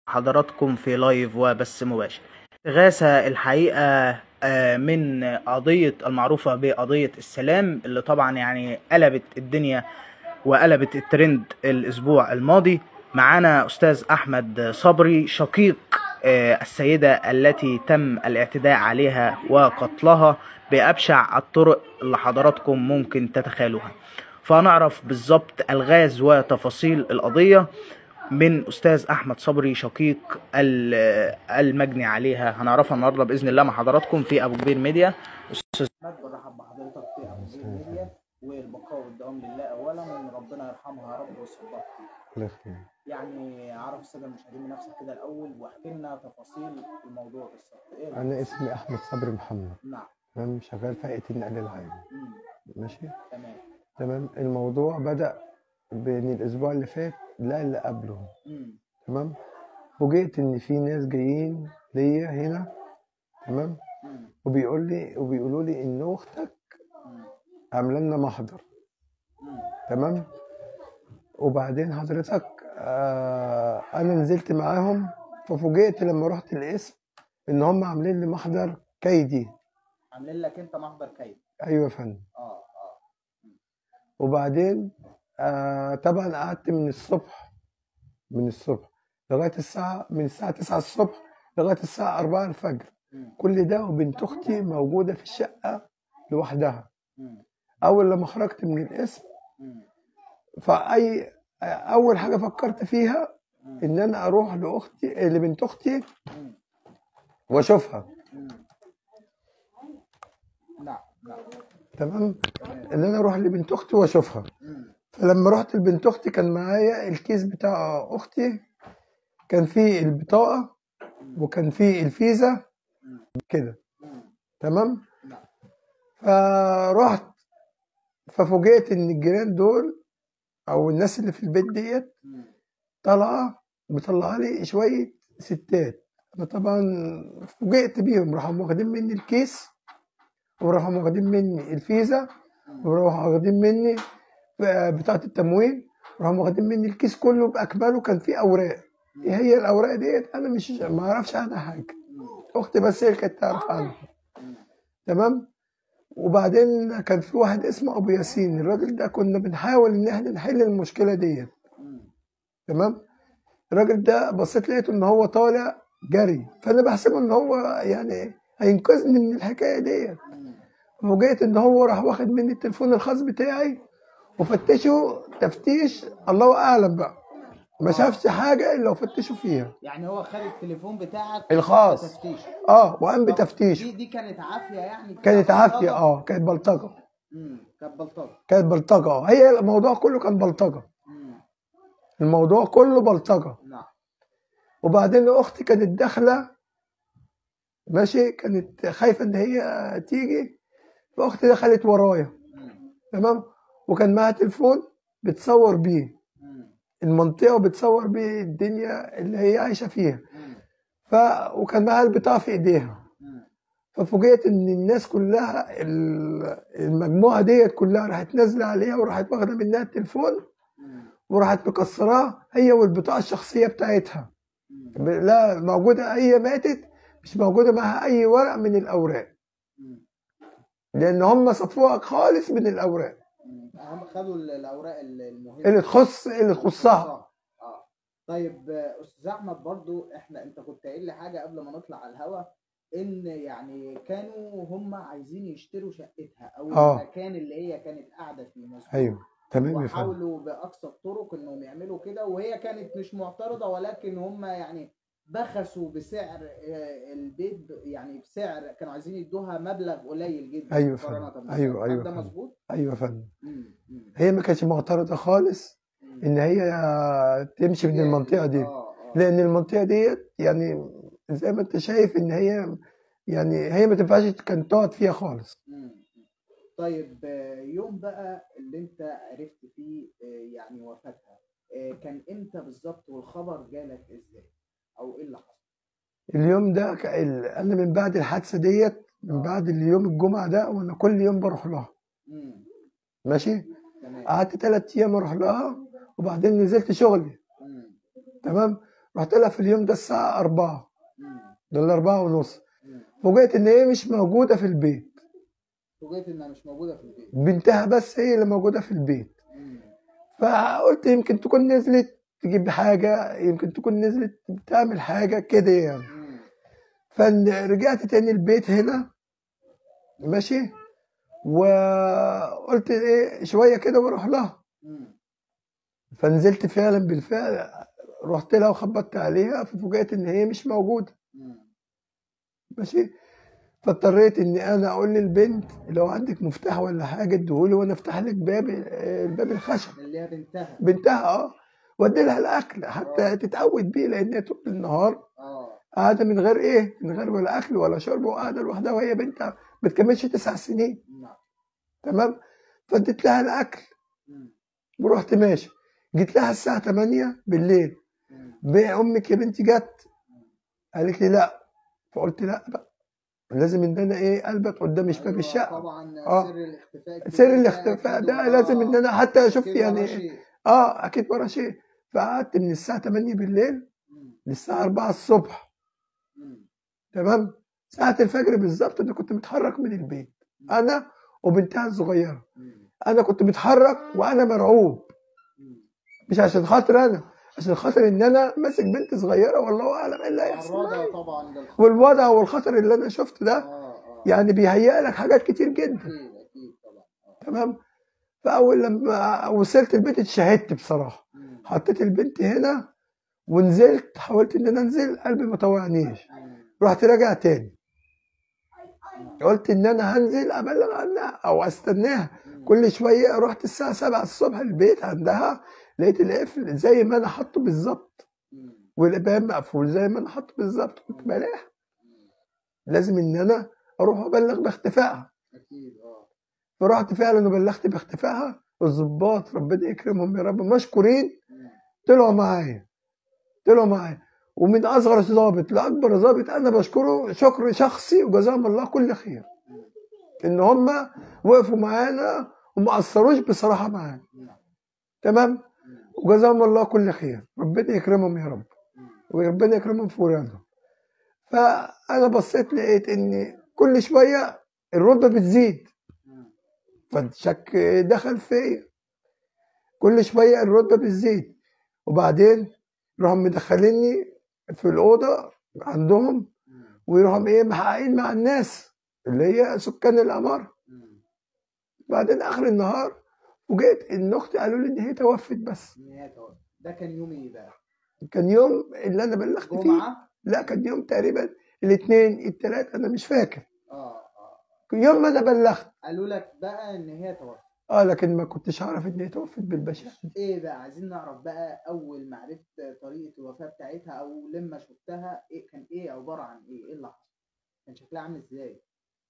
حضراتكم في لايف وبث مباشر غاثة الحقيقة آه، من قضية المعروفة بقضية السلام اللي طبعا يعني قلبت الدنيا وقلبت الترند الأسبوع الماضي معانا أستاذ أحمد صبري شقيق آه، السيدة التي تم الاعتداء عليها وقتلها بأبشع الطرق اللي حضراتكم ممكن تتخيلوها فنعرف بالظبط الغاز وتفاصيل القضية من أستاذ أحمد صبري شقيق ال- المجني عليها هنعرفها النهارده بإذن الله مع حضراتكم في أبو كبير ميديا أستاذ أحمد برحب بحضرتك في أبو كبير ميديا والبقاء والدوام لله أولا ربنا يرحمها يا رب ويصبرها الله يخليك يعني عرف السادة المشاهدين بنفسك كده الأول واحكي لنا تفاصيل الموضوع بالظبط إيه انا اسمي احمد صبري محمد نعم تمام شغال في هيئه النقل العام مم. ماشي تمام تمام الموضوع بدا بين الاسبوع اللي فات لا اللي قبله مم. تمام فوجئت ان في ناس جايين ليا هنا تمام مم. وبيقول لي وبيقولوا لي ان اختك مم. عامله لنا محضر مم. تمام وبعدين حضرتك آه انا نزلت معاهم ففوجئت لما رحت القسم ان هم عاملين لي محضر كيدي عاملين لك أنت محضر كيد ايوه يا فندم اه اه وبعدين آه طبعا قعدت من الصبح من الصبح لغايه الساعه من الساعه 9 الصبح لغايه الساعه 4 الفجر مم. كل ده وبنت اختي موجوده في الشقه لوحدها مم. اول لما خرجت من القسم مم. فاي اول حاجه فكرت فيها مم. ان انا اروح لاختي لبنت اختي مم. واشوفها مم. نعم نعم تمام ان انا اروح لبنت اختي واشوفها مم. فلما رحت لبنت اختي كان معايا الكيس بتاع اختي كان فيه البطاقه وكان فيه الفيزا كده مم. تمام نعم فرحت ففوجئت ان الجيران دول او الناس اللي في البيت ديت مم. طالعه مطلعه لي شويه ستات انا طبعا فوجئت بيهم راحوا واخدين مني الكيس وراحوا واخدين مني الفيزا وراحوا واخدين مني بتاعه التموين وراحوا واخدين مني الكيس كله باكمله كان فيه اوراق ايه هي الاوراق ديت انا مش ما اعرفش عنها حاجه اختي بس هي اللي كانت تعرف عنها تمام وبعدين كان في واحد اسمه ابو ياسين الراجل ده كنا بنحاول ان احنا نحل المشكله ديت مم. تمام الراجل ده بصيت لقيته ان هو طالع جري فانا بحسبه ان هو يعني هينقذني من الحكايه ديت مم. وجيت ان هو راح واخد مني التليفون الخاص بتاعي وفتشه تفتيش الله اعلم بقى ما شافش حاجه الا وفتشوا فيها يعني هو خد التليفون بتاعك الخاص. تفتيش اه وقام دي بتفتيشه دي كانت عافيه يعني كانت عافيه بلطجة؟ اه كانت بلطجه امم كانت بلطجه كانت بلطجه اه هي الموضوع كله كان بلطجه امم الموضوع كله بلطجه نعم وبعدين اختي كانت داخله ماشي كانت خايفه ان هي تيجي فاختي دخلت ورايا مم. تمام وكان معاها تليفون بتصور بيه مم. المنطقه وبتصور بيه الدنيا اللي هي عايشه فيها مم. ف وكان معاها البطاقه في ايديها مم. ففوجئت ان الناس كلها ال- المجموعه ديت كلها راحت نازله عليها وراحت واخده منها التليفون مم. وراحت مكسراه هي والبطاقه الشخصيه بتاعتها مم. لا موجوده هي ماتت مش موجوده معاها اي ورق من الاوراق مم. لان هم صفوها خالص من الاوراق مم. هم خدوا ال- الاوراق ال- المهمه اللي تخص اللي تخصها اه اه طيب آه، استاذ احمد برضو احنا انت كنت قايل لي حاجه قبل ما نطلع على الهوا ان يعني كانوا هم عايزين يشتروا شقتها او آه. المكان اللي هي كانت قاعده فيه مظبوط ايوه تمام يا فندم وحاولوا باقصى الطرق انهم يعملوا كده وهي كانت مش معترضه ولكن هم يعني بخسوا بسعر آه، البيت ب- يعني بسعر كانوا عايزين يدوها مبلغ قليل جدا أيوة مقارنة فندم. بالسعر. أيوة، هل أيوة ده فندم. مظبوط؟ ايوه يا فندم مم، مم، هي ما كانتش معترضه خالص مم. ان هي تمشي من المنطقه دي اه اه لان المنطقه ديت يعني زي ما انت شايف ان هي يعني هي ما تنفعش كانت تقعد فيها خالص مم. طيب آه، يوم بقى اللي انت عرفت فيه آه، يعني وفاتها آه، كان امتى بالظبط والخبر جالك ازاي او ايه اللي حصل اليوم ده ك- ال- انا من بعد الحادثه ديت من بعد اليوم الجمعه ده وانا كل يوم بروح لها مم. ماشي تمام قعدت ثلاث ايام اروح لها وبعدين نزلت شغلي مم. تمام رحت لها في اليوم ده الساعة أربعة مم. ده الأربعة ونص مم. فوجئت إن هي مش موجودة في البيت فوجئت انها مش موجوده في البيت بنتها بس هي اللي موجودة في البيت مم. فقلت يمكن تكون نزلت تجيب حاجة يمكن تكون نزلت تعمل حاجة كده يعني مم. فرجعت تاني البيت هنا ماشي وقلت ايه شوية كده واروح لها مم. فنزلت فعلا بالفعل رحت لها وخبطت عليها ففوجئت ان هي مش موجودة مم. ماشي فاضطريت اني انا اقول للبنت لو عندك مفتاح ولا حاجة اديهولي وانا افتح لك باب الباب الخشب اللي هي بنتها بنتها اه وادي لها الاكل حتى تتعود بيه لان هي طول النهار اه قاعده من غير ايه من غير ولا اكل ولا شرب وقاعده لوحدها وهي بنتها ما بتكملش تسع سنين نعم تمام فاديت لها الاكل مم. ورحت ماشي جيت لها الساعه 8 بالليل مم. بيه امك يا بنتي جت قالت لي لا فقلت لا بقى لازم ان انا ايه البت قدام باب أيوة، الشقه طبعا آه. سر الاختفاء الكبير سر ده الاختفاء أكيد ده وراه- لازم ان انا حتى شفت أكيد وراه يعني شيء. اه اكيد ورا شيء فقعدت من الساعه 8 بالليل مم. للساعه 4 الصبح مم. تمام ساعة الفجر بالظبط انا كنت متحرك من البيت انا وبنتها الصغيرة مم. انا كنت متحرك وانا مرعوب مم. مش عشان خاطر انا عشان خاطر ان انا ماسك بنت صغيرة والله اعلم ايه اللي هيحصل معرضة معايا. طبعا للخطر والوضع والخطر اللي انا شفته ده اه اه يعني بيهيئ لك حاجات كتير جدا اكيد اكيد طبعا آه. تمام فاول لما وصلت البيت اتشهدت بصراحة مم. حطيت البنت هنا ونزلت حاولت ان انا انزل قلبي ما طوعنيش مم. رحت راجع تاني قلت ان انا هنزل ابلغ عنها او استناها مم. كل شويه رحت الساعه 7 الصبح البيت عندها لقيت القفل زي ما انا حاطه بالظبط مم. والباب مقفول زي ما انا حاطه بالظبط كنت بلاح لازم ان انا اروح ابلغ باختفائها اكيد اه فرحت فعلا وبلغت باختفائها الضباط ربنا يكرمهم يا رب مشكورين مم. طلعوا معايا طلعوا معايا ومن اصغر ضابط لاكبر ضابط انا بشكره شكر شخصي وجزاهم الله كل خير ان هم وقفوا معانا وما قصروش بصراحه معانا نعم. تمام مم. وجزاهم الله كل خير ربنا يكرمهم يا رب مم. وربنا يكرمهم في ولادهم فانا بصيت لقيت ان كل شويه الرتبه بتزيد مم. فالشك دخل فيا كل شويه الرتبه بتزيد وبعدين راحوا مدخليني في الاوضه عندهم مم. ويروحوا ايه محققين مع الناس اللي هي سكان العماره مم. بعدين اخر النهار وجيت ان اختي قالوا لي ان هي توفت بس نهاية توفى. ده كان يوم ايه بقى؟ كان يوم اللي انا بلغت فيه جمعة؟ لا كان يوم تقريبا الاثنين الثلاث انا مش فاكر اه اه يوم ما انا بلغت قالوا لك بقى ان هي توفت اه لكن ما كنتش اعرف ان هي توفت بالبشاعه ايه بقى عايزين نعرف بقى اول ما عرفت طريقة الوفاة بتاعتها او لما شفتها ايه كان ايه عبارة عن ايه؟ ايه اللي حصل؟ كان شكلها عامل ازاي؟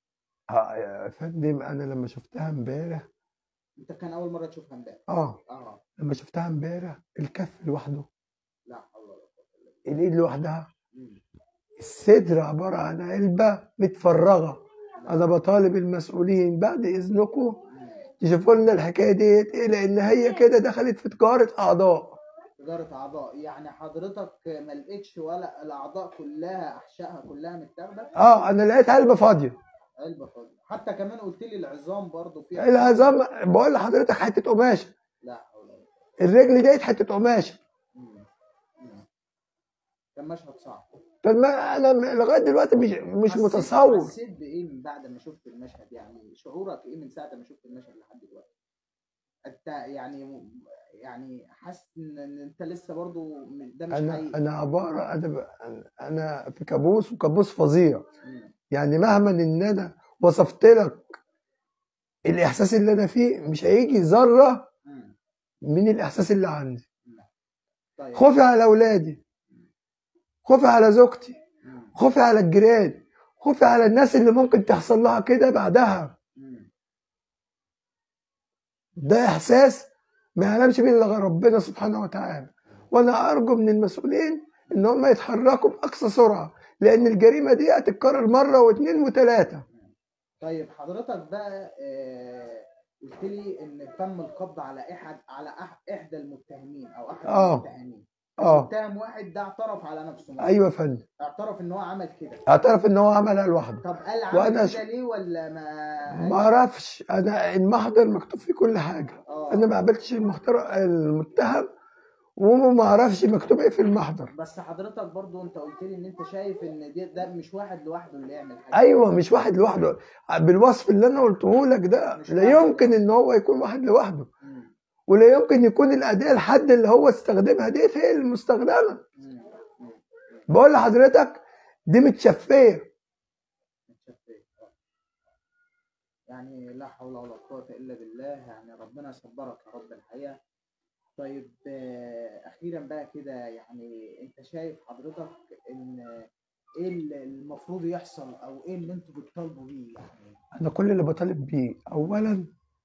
اه يا فندم انا لما شفتها امبارح انت كان اول مرة تشوفها امبارح اه اه لما شفتها امبارح الكف لوحده لا حول ولا قوة الا بالله الايد لوحدها مم. الصدر عباره عن علبه متفرغه انا بطالب المسؤولين بعد اذنكم مم. تشوفوا لنا الحكايه ديت ايه لان هي كده دخلت في تجاره اعضاء تجارة أعضاء يعني حضرتك ما لقيتش ولا الأعضاء كلها أحشائها كلها متاخدة اه انا لقيت علبه فاضيه علبة فاضية حتى كمان قلت لي العظام برضو فيها العظام بقول لحضرتك حته قماشه لا حول ولا قوة الرجل ديت حته قماشه مم. مم. كان مشهد صعب فما انا م- لغايه دلوقتي مش مش حسيت- متصور حسيت بإيه من بعد ما شفت المشهد يعني شعورك إيه من ساعة ما شفت المشهد لحد دلوقتي؟ أنت يعني يعني حاسس إن إن أنت لسه برضو ده مش انا حقيقي انا عباره انا ب- انا في كابوس وكابوس فظيع مم. يعني مهما ان انا وصفت لك الاحساس اللي انا فيه مش هيجي ذره مم. من الاحساس اللي عندي طيب خوفي على اولادي خوفي على زوجتي مم. خوفي على الجيران خوفي على الناس اللي ممكن تحصل لها كده بعدها مم. ده احساس ما يعلمش بيه الا غير ربنا سبحانه وتعالى وانا ارجو من المسؤولين ان هم يتحركوا باقصى سرعه لان الجريمه دي هتتكرر مره واثنين وثلاثه طيب حضرتك بقى آه، قلت لي ان تم القبض على احد على أح- احدى المتهمين او احد آه. المتهمين اه اتهم واحد ده اعترف على نفسه مثلا. ايوه يا فندم اعترف ان هو عمل كده اعترف ان هو عملها لوحده طب قال وأنا عمل ش- كده ليه ولا ما ما اعرفش انا المحضر مكتوب فيه كل حاجه اه انا ما قابلتش المحتر المتهم وما اعرفش مكتوب ايه في المحضر بس حضرتك برضو انت قلت لي ان انت شايف ان دي ده مش واحد لوحده اللي يعمل حاجه ايوه مش واحد لوحده بالوصف اللي انا قلته لك ده مش لا واحد. يمكن ان هو يكون واحد لوحده مم. ولا يمكن يكون الاداه الحد اللي هو استخدمها ديت هي المستخدمه مم. مم. بقول لحضرتك دي متشفيه متشفية. آه. يعني لا حول ولا قوة إلا بالله يعني ربنا يصبرك يا رب الحقيقة طيب آه، أخيرا بقى كده يعني أنت شايف حضرتك إن إيه اللي المفروض يحصل أو إيه اللي أنتوا بتطالبوا بيه يعني انا كل اللي بطالب بيه اولا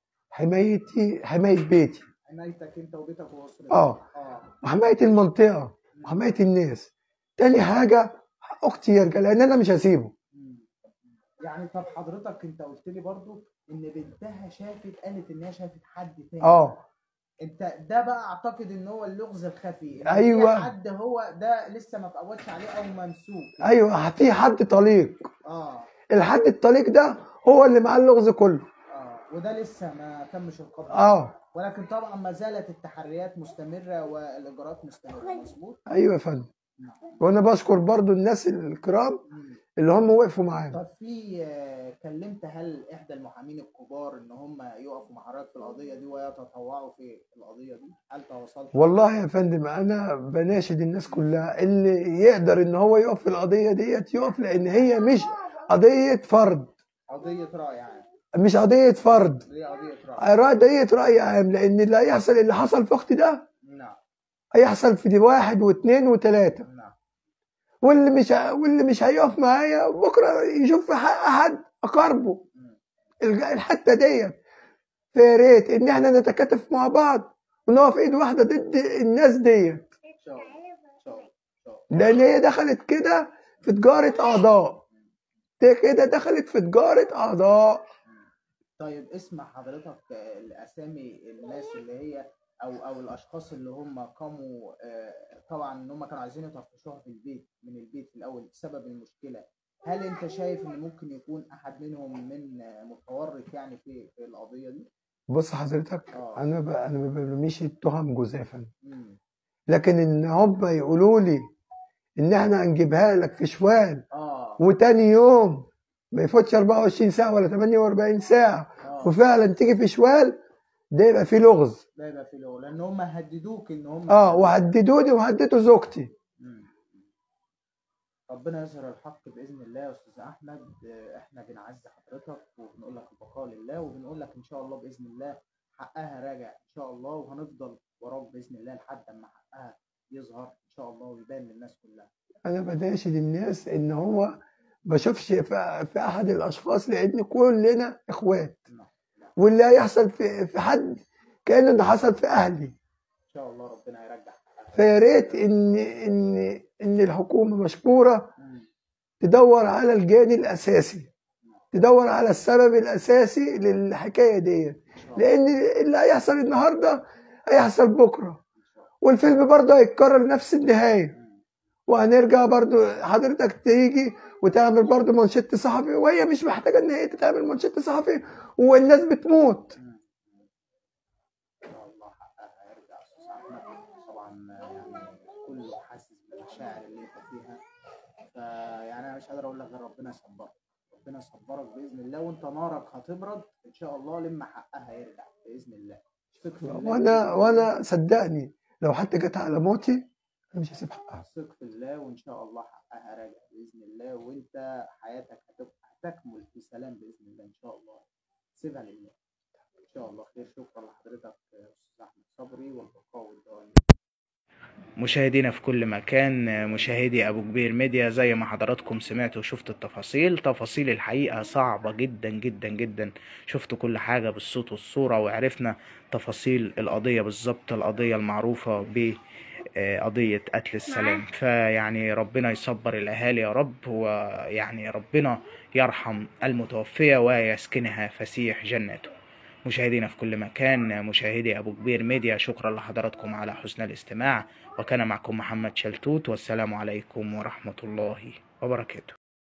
حمايتي حمايه بيتي حمايتك أنت وبيتك وأسرتك اه آه وحمايه المنطقه وحمايه الناس تاني حاجه حق اختي يرجع لان انا مش هسيبه مم. يعني طب حضرتك أنت قلت لي برضو إن بنتها شافت قالت إن هي شافت حد تاني اه انت ده بقى اعتقد ان هو اللغز الخفي إن أيوة. في حد هو ده لسه ما اتقبضش عليه او ممسوك ايوه في حد طليق اه الحد الطليق ده هو اللي معاه اللغز كله اه وده لسه ما تمش القبض اه ولكن طبعا ما زالت التحريات مستمره والاجراءات مستمره مظبوط ايوه يا فندم وانا بشكر برضو الناس الكرام مم. اللي هم وقفوا معانا طب في آه، كلمت هل احدى المحامين الكبار ان هم يقفوا مع حضرتك في القضيه دي ويتطوعوا في القضيه دي هل تواصلت والله يا فندم انا بناشد الناس كلها اللي يقدر ان هو يقف في القضيه ديت يقف لان هي مش قضيه فرد قضيه راي عام مش قضيه فرد دي قضيه راي قضيه راي عام لان اللي هيحصل اللي حصل في اختي ده نعم هيحصل في دي واحد واثنين وثلاثه نعم واللي مش ه- واللي مش هيقف معايا بكره يشوف في حق احد اقاربه مم. الج- الحته ديت فيا ريت ان احنا نتكاتف مع بعض ونقف ايد واحده ضد الناس ديت ان شاء الله ان شاء الله ان شاء الله لان هي دخلت كده في تجاره اعضاء دي كده دخلت في تجاره اعضاء طيب اسمع حضرتك آه، الاسامي الناس اللي هي او او الاشخاص اللي هم قاموا آه، طبعا ان هم كانوا عايزين يطفشوها في البيت من البيت في الاول بسبب المشكله هل انت شايف ان ممكن يكون احد منهم من آه، متورط يعني في في القضيه دي؟ بص حضرتك اه انا ب... انا ما برميش التهم جزافا مم. لكن ان هم يقولوا لي ان احنا هنجيبها لك في شوال اه وتاني يوم ما يفوتش 24 ساعه ولا 48 ساعه اه وفعلا تيجي في شوال ده يبقى فيه لغز ده يبقى في الاول لان هم هددوك ان هم اه وهددوني وهددوا زوجتي مم. ربنا يظهر الحق باذن الله يا استاذ احمد آه، احنا بنعز حضرتك وبنقول لك البقاء لله وبنقول لك ان شاء الله باذن الله حقها راجع ان شاء الله وهنفضل وراك باذن الله لحد ما حقها يظهر ان شاء الله ويبان للناس كلها انا بناشد الناس ان هو ما اشوفش في, في احد الاشخاص لان كلنا اخوات نعم. واللي هيحصل في في حد كانه اللي حصل في اهلي ان شاء الله ربنا يرجع حقها فيا ريت ان ان ان الحكومه مشكوره مم. تدور على الجاني الاساسي تدور على السبب الاساسي للحكايه دي ان شاء الله لان اللي هيحصل النهارده هيحصل بكره ان شاء الله والفيلم برضه هيتكرر نفس النهايه مم. وهنرجع برضو حضرتك تيجي وتعمل برضو منشط صحفي وهي مش محتاجه ان هي تعمل منشط صحفي والناس بتموت مم. ان شاء الله حقها يرجع يا استاذ احمد طبعا يعني كله حاسس بالمشاعر اللي انت فيها فيعني انا مش قادر اقول لك غير ربنا يصبرك ربنا يصبرك باذن الله وانت نارك هتبرد ان شاء الله لما حقها يرجع باذن الله ثق في الله وانا وانا صدقني لو حتى جت على موتي انا مش هسيب حقها ثق في الله وان شاء الله حقها راجع باذن الله وانت حياتك هتبقى هتكمل في سلام باذن الله ان شاء الله سيبها لله ان شاء الله خير شكرا لحضرتك يا استاذ احمد صبري والبقاء والدوام مشاهدينا في كل مكان مشاهدي ابو كبير ميديا زي ما حضراتكم سمعتوا وشفتوا التفاصيل تفاصيل الحقيقه صعبه جدا جدا جدا شفتوا كل حاجه بالصوت والصوره وعرفنا تفاصيل القضيه بالظبط القضيه المعروفه ب آه، قضية قتل السلام فيعني ربنا يصبر الأهالي يا رب ويعني ربنا يرحم المتوفية ويسكنها فسيح جناته مشاهدينا في كل مكان مشاهدي أبو كبير ميديا شكرا لحضراتكم على حسن الاستماع وكان معكم محمد شلتوت والسلام عليكم ورحمة الله وبركاته